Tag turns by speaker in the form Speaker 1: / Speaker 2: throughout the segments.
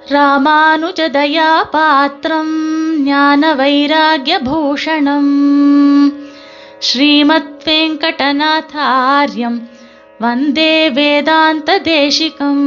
Speaker 1: रामानुजदयापात्रं ज्ञानवैराग्यभूषणम् श्रीमद्वेङ्कटनाथार्यं वन्दे वेदान्तदेशिकम्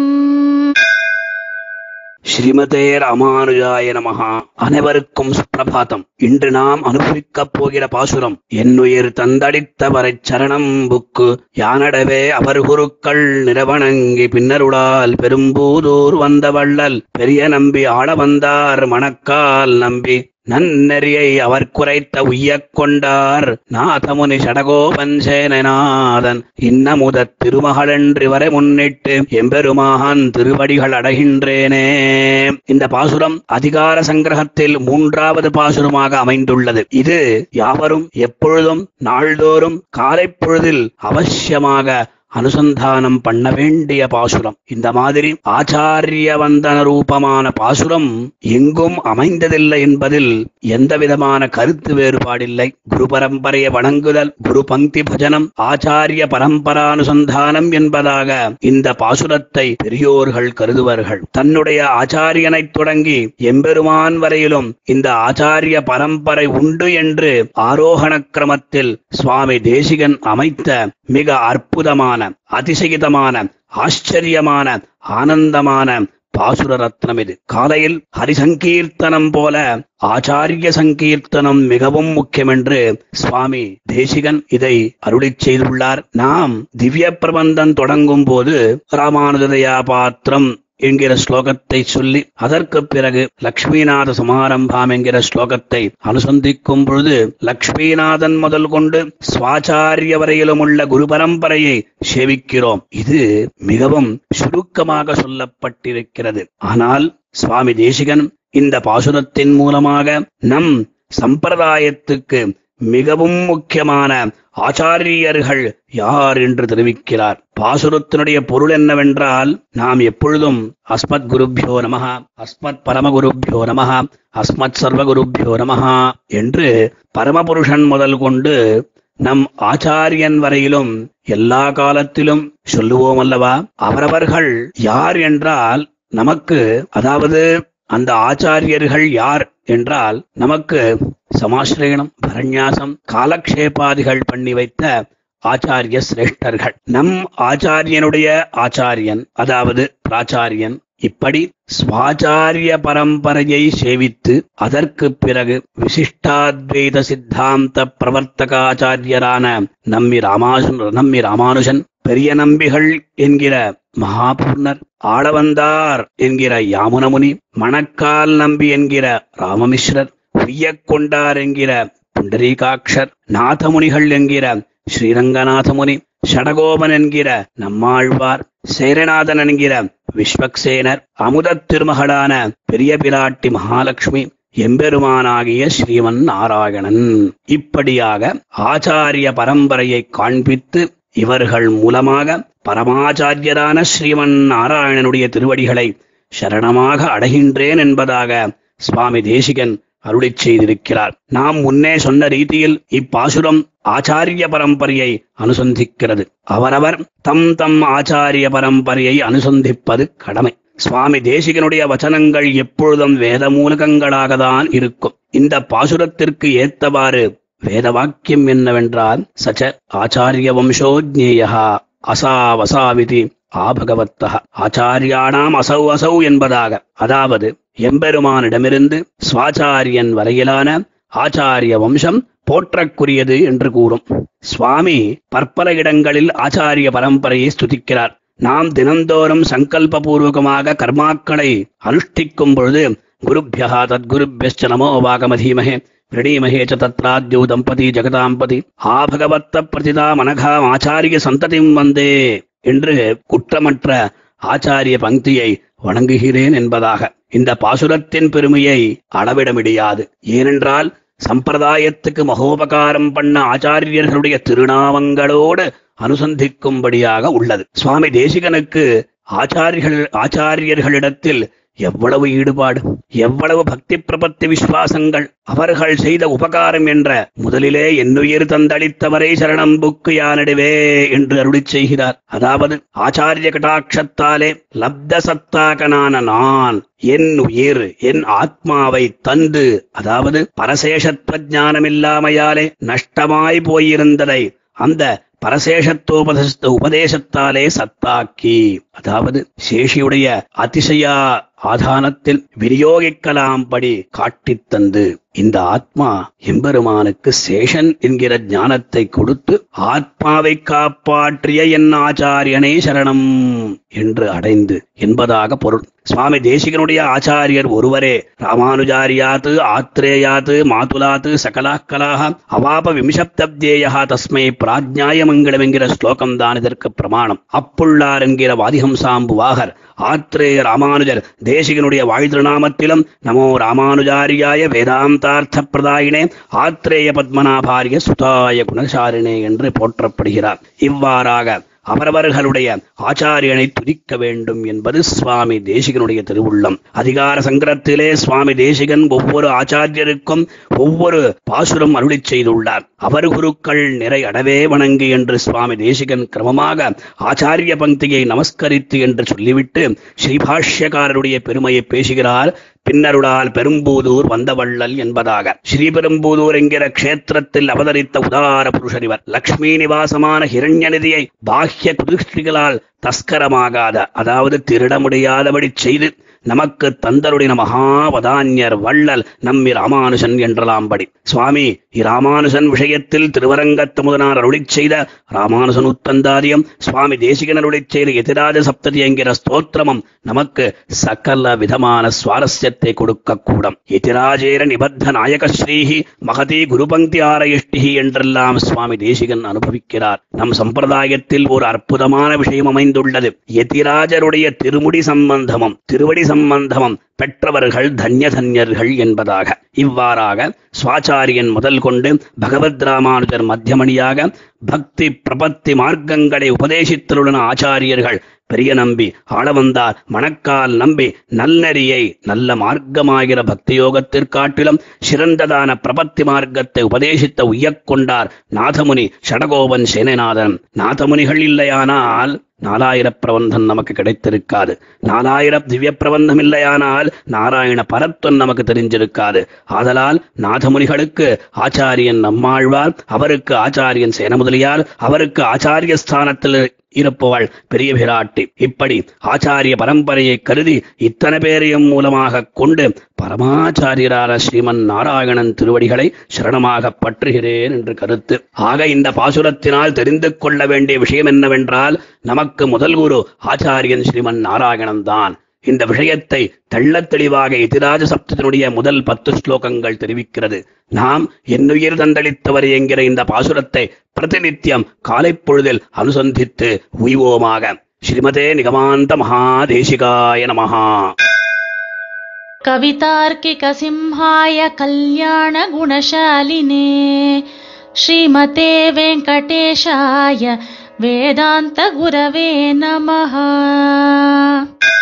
Speaker 2: ஸ்ரீமதே ராமானுஜாய நமஹா அனைவருக்கும் சுப்பிரபாதம் இன்று நாம் அனுபவிக்கப் போகிற பாசுரம் என்னுயிர் தந்தடித்தவரைச் சரணம் புக்கு யானடவே அவர் குருக்கள் நிறவணங்கி பின்னருளால் பெரும்பூதூர் வந்த வள்ளல் பெரிய நம்பி ஆள வந்தார் மணக்கால் நம்பி நன்னெறியை அவர் குறைத்த உய்யக் கொண்டார் நாதமுனி சடகோபன் சேனநாதன் இன்னமுத திருமகளென்று வரை முன்னிட்டு எம்பெருமான் திருவடிகள் அடைகின்றேனே இந்த பாசுரம் அதிகார சங்கிரகத்தில் மூன்றாவது பாசுரமாக அமைந்துள்ளது இது யாவரும் எப்பொழுதும் நாள்தோறும் காலை பொழுதில் அவசியமாக அனுசந்தானம் பண்ண வேண்டிய பாசுரம் இந்த மாதிரி ஆச்சாரிய வந்தன ரூபமான பாசுரம் எங்கும் அமைந்ததில்லை என்பதில் எந்த விதமான கருத்து வேறுபாடில்லை குரு பரம்பரையை வணங்குதல் குரு பங்கி பஜனம் ஆச்சாரிய பரம்பரானுசந்தானம் என்பதாக இந்த பாசுரத்தை பெரியோர்கள் கருதுவார்கள் தன்னுடைய ஆச்சாரியனைத் தொடங்கி எம்பெருமான் வரையிலும் இந்த ஆச்சாரிய பரம்பரை உண்டு என்று ஆரோகண கிரமத்தில் சுவாமி தேசிகன் அமைத்த மிக அற்புதமான அதிசயிதமான ஆச்சரியமான ஆனந்தமான பாசுர ரத்னம் இது காலையில் ஹரிசங்கீர்த்தனம் போல ஆச்சாரிய சங்கீர்த்தனம் மிகவும் முக்கியம் என்று சுவாமி தேசிகன் இதை அருளிச் செய்துள்ளார் நாம் திவ்ய பிரபந்தம் தொடங்கும் போது ராமானுஜதயா பாத்திரம் என்கிற ஸ்லோகத்தை சொல்லி அதற்கு பிறகு லக்ஷ்மிநாத சமாரம்பாம் என்கிற ஸ்லோகத்தை அனுசந்திக்கும் பொழுது லக்ஷ்மிநாதன் முதல் கொண்டு சுவாச்சாரிய வரையிலும் உள்ள குரு பரம்பரையை சேவிக்கிறோம் இது மிகவும் சுருக்கமாக சொல்லப்பட்டிருக்கிறது ஆனால் சுவாமி தேசிகன் இந்த பாசுரத்தின் மூலமாக நம் சம்பிரதாயத்துக்கு மிகவும் முக்கியமான ஆச்சாரியர்கள் யார் என்று தெரிவிக்கிறார் பாசுரத்தினுடைய பொருள் என்னவென்றால் நாம் எப்பொழுதும் அஸ்மத் குருபியோ நமஹ அஸ்மத் பரமகுருபியோ நமஹ அஸ்மத் சர்வகுருபியோ நமஹ என்று பரமபுருஷன் முதல் கொண்டு நம் ஆச்சாரியன் வரையிலும் எல்லா காலத்திலும் சொல்லுவோம் அல்லவா அவரவர்கள் யார் என்றால் நமக்கு அதாவது அந்த ஆச்சாரியர்கள் யார் என்றால் நமக்கு சமாசிரயணம் பரநியாசம் காலக்ஷேபாதிகள் பண்ணி வைத்த ஆச்சாரிய சிரேஷ்டர்கள் நம் ஆச்சாரியனுடைய ஆச்சாரியன் அதாவது பிராச்சாரியன் இப்படி ஸ்வாச்சாரிய பரம்பரையை சேவித்து அதற்கு பிறகு விசிஷ்டாத்வைத சித்தாந்த பிரவர்த்தகாச்சாரியரான நம்மி ராமானுஜன் நம்மி ராமானுஜன் பெரிய நம்பிகள் என்கிற மகாபூர்ணர் ஆளவந்தார் என்கிற யாமுனமுனி மணக்கால் நம்பி என்கிற ராமமிஸ்ரர் உய்யக் கொண்டார் என்கிற புண்டரீகாட்சர் நாதமுனிகள் என்கிற ஸ்ரீரங்கநாதமுனி ஷடகோபன் என்கிற நம்மாழ்வார் சேரநாதன் என்கிற விஸ்வக்சேனர் அமுதத் திருமகளான பெரிய பிராட்டி மகாலட்சுமி எம்பெருமானாகிய ஸ்ரீமன் நாராயணன் இப்படியாக ஆச்சாரிய பரம்பரையை காண்பித்து இவர்கள் மூலமாக பரமாச்சாரியரான ஸ்ரீமன் நாராயணனுடைய திருவடிகளை சரணமாக அடைகின்றேன் என்பதாக சுவாமி தேசிகன் அருளிச் செய்திருக்கிறார் நாம் முன்னே சொன்ன ரீதியில் இப்பாசுரம் ஆச்சாரிய பரம்பரையை அனுசந்திக்கிறது அவரவர் தம் தம் ஆச்சாரிய பரம்பரையை அனுசந்திப்பது கடமை சுவாமி தேசிகனுடைய வச்சனங்கள் எப்பொழுதும் வேத மூலகங்களாக தான் இருக்கும் இந்த பாசுரத்திற்கு ஏத்தவாறு வேத வாக்கியம் என்னவென்றால் சச்ச ஆச்சாரிய வம்சோஜ்ஞேயா அசாவசாவிதி ஆபகவத்தக ஆச்சாரியானாம் அசௌ அசௌ என்பதாக அதாவது எம்பெருமானிடமிருந்து சுவாச்சாரியன் வரையிலான ஆச்சாரிய வம்சம் போற்றக்குரியது என்று கூறும் சுவாமி பற்பல இடங்களில் ஆச்சாரிய பரம்பரையை ஸ்துதிக்கிறார் நாம் தினந்தோறும் சங்கல்பபூர்வகமாக கர்மாக்களை அனுஷ்டிக்கும் பொழுது குருபியா தத்குருபியஸ்ச நமோ வாகமதீமகே பிரணீமகே ச தத்ராத்யோ தம்பதி ஜெகதாம்பதி ஆபகவத்த பிரதிதா மனகாம் ஆச்சாரிய சந்ததிம் வந்தே என்று குற்றமற்ற ஆச்சாரிய பங்கியை வணங்குகிறேன் என்பதாக இந்த பாசுரத்தின் பெருமையை அளவிட முடியாது ஏனென்றால் சம்பிரதாயத்துக்கு மகோபகாரம் பண்ண ஆச்சாரியர்களுடைய திருநாமங்களோடு அனுசந்திக்கும்படியாக உள்ளது சுவாமி தேசிகனுக்கு ஆச்சாரியர்கள் ஆச்சாரியர்களிடத்தில் எவ்வளவு ஈடுபாடு எவ்வளவு பக்தி பிரபத்தி விசுவாசங்கள் அவர்கள் செய்த உபகாரம் என்ற முதலிலே என்னுயிர் தந்தளித்தவரை சரணம் புக்கு யானிடுவே என்று அருளிச் செய்கிறார் அதாவது ஆச்சாரிய கடாட்சத்தாலே லப்த சத்தாகனான நான் என் உயிர் என் ஆத்மாவை தந்து அதாவது பரசேஷத்வ ஞானமில்லாமையாலே நஷ்டமாய் போயிருந்ததை அந்த பரசேஷத்தோபத உபதேசத்தாலே சத்தாக்கி அதாவது சேஷியுடைய அதிசயா ஆதானத்தில் விநியோகிக்கலாம்படி காட்டித் தந்து இந்த ஆத்மா எம்பெருமானுக்கு சேஷன் என்கிற ஞானத்தை கொடுத்து ஆத்மாவை காப்பாற்றிய என் ஆச்சாரியனை சரணம் என்று அடைந்து என்பதாக பொருள் சுவாமி தேசிகனுடைய ஆச்சாரியர் ஒருவரே ராமானுஜாரியாத் ஆத்ரேயாத் மாதுலாத் சகலாக்கலாக அவாப விமிஷப்தப்தேயா தஸ்மை பிராஜ்ஞாய மங்களம் என்கிற ஸ்லோகம் தான் இதற்கு பிரமாணம் அப்புள்ளார் என்கிற வாதிகம்சாம்புவாகர் ஆத்ரேய ராமானுஜர் தேசிகனுடைய வாழ்த்திருநாமத்திலும் நமோ ராமானுஜாரியாய வேதாந்தார்த்த பிரதாயினே ஆத்ரேய பத்மநாபாரிய சுதாய குணசாரிணே என்று போற்றப்படுகிறார் இவ்வாறாக அவரவர்களுடைய ஆச்சாரியனை துதிக்க வேண்டும் என்பது சுவாமி தேசிகனுடைய திருவுள்ளம் அதிகார சங்கரத்திலே சுவாமி தேசிகன் ஒவ்வொரு ஆச்சாரியருக்கும் ஒவ்வொரு பாசுரம் அருளிச் செய்துள்ளார் அவர் குருக்கள் நிறை அடவே வணங்கு என்று சுவாமி தேசிகன் கிரமமாக ஆச்சாரிய பங்கியை நமஸ்கரித்து என்று சொல்லிவிட்டு ஸ்ரீபாஷ்யக்காரருடைய பெருமையை பேசுகிறார் பின்னருளால் பெரும்பூதூர் வந்தவள்ளல் என்பதாக ஸ்ரீபெரும்பூதூர் என்கிற க்ஷேத்திரத்தில் அவதரித்த உதார புருஷர் இவர் லக்ஷ்மி நிவாசமான ஹிரண்யநிதியை பாஹ்ய குதிஷ்டிகளால் தஸ்கரமாகாத அதாவது திருட முடியாதபடி செய்து நமக்கு தந்தருடின மகாவதான்யர் வள்ளல் நம்மி ராமானுஜன் என்றலாம்படி சுவாமி இராமானுஜன் விஷயத்தில் திருவரங்கத்து முதனார் அருளிச் செய்த ராமானுஜன் உத்தந்தாரியம் சுவாமி தேசிகன் அருளிச் செய்த எதிராஜ சப்ததி என்கிற ஸ்தோத்திரமும் நமக்கு சகல விதமான சுவாரஸ்யத்தை கொடுக்க கூடும் எதிராஜேர நிபத்த நாயக ஸ்ரீஹி மகதி குருபங்கி ஆரயிஷ்டிஹி என்றெல்லாம் சுவாமி தேசிகன் அனுபவிக்கிறார் நம் சம்பிரதாயத்தில் ஒரு அற்புதமான விஷயம் அமைந்துள்ளது எதிராஜருடைய திருமுடி சம்பந்தமும் திருவடி சம்பந்தமும் பெற்றவர்கள் தன்ய தன்யர்கள் என்பதாக இவ்வாறாக சுவாச்சாரியன் முதல் கொண்டு பகவத் ராமானுஜர் மத்தியமணியாக பக்தி பிரபத்தி மார்க்கங்களை உபதேசித்தலுடன் ஆச்சாரியர்கள் பெரிய நம்பி ஆளவந்தார் மணக்கால் நம்பி நல்லறியை நல்ல மார்க்கமாகிற பக்தி யோகத்திற்காட்டிலும் சிறந்ததான பிரபத்தி மார்க்கத்தை உபதேசித்த உய்யக்கொண்டார் நாதமுனி ஷடகோபன் சேனநாதன் நாதமுனிகள் இல்லையானால் நாலாயிர பிரபந்தம் நமக்கு கிடைத்திருக்காது நாலாயிரம் திவ்ய பிரபந்தம் இல்லையானால் நாராயண பரத்வன் நமக்கு தெரிஞ்சிருக்காது ஆதலால் நாதமுனிகளுக்கு ஆச்சாரியன் நம்மாழ்வார் அவருக்கு ஆச்சாரியன் சேனமுதலியார் அவருக்கு ஆச்சாரிய ஸ்தானத்தில் இருப்பவள் பெரிய பிராட்டி இப்படி ஆச்சாரிய பரம்பரையை கருதி இத்தனை பேரையும் மூலமாக கொண்டு பரமாச்சாரியரான ஸ்ரீமன் நாராயணன் திருவடிகளை சரணமாக பற்றுகிறேன் என்று கருத்து ஆக இந்த பாசுரத்தினால் தெரிந்து கொள்ள வேண்டிய விஷயம் என்னவென்றால் நமக்கு முதல் குரு ஆச்சாரியன் ஸ்ரீமன் நாராயணன் தான் இந்த விஷயத்தை தெள்ளத் தெளிவாக எதிராஜ சப்தத்தினுடைய முதல் பத்து ஸ்லோகங்கள் தெரிவிக்கிறது நாம் என்னுயிர் தந்தளித்தவர் என்கிற இந்த பாசுரத்தை பிரதிநித்தியம் காலை பொழுதில் அனுசந்தித்து உய்வோமாக ஸ்ரீமதே நிகமாந்த மகாதேசிகாய நமஹா
Speaker 1: कवितार्किकसिंहाय कल्याणगुणशालिने श्रीमते वेङ्कटेशाय वेदान्तगुरवे नमः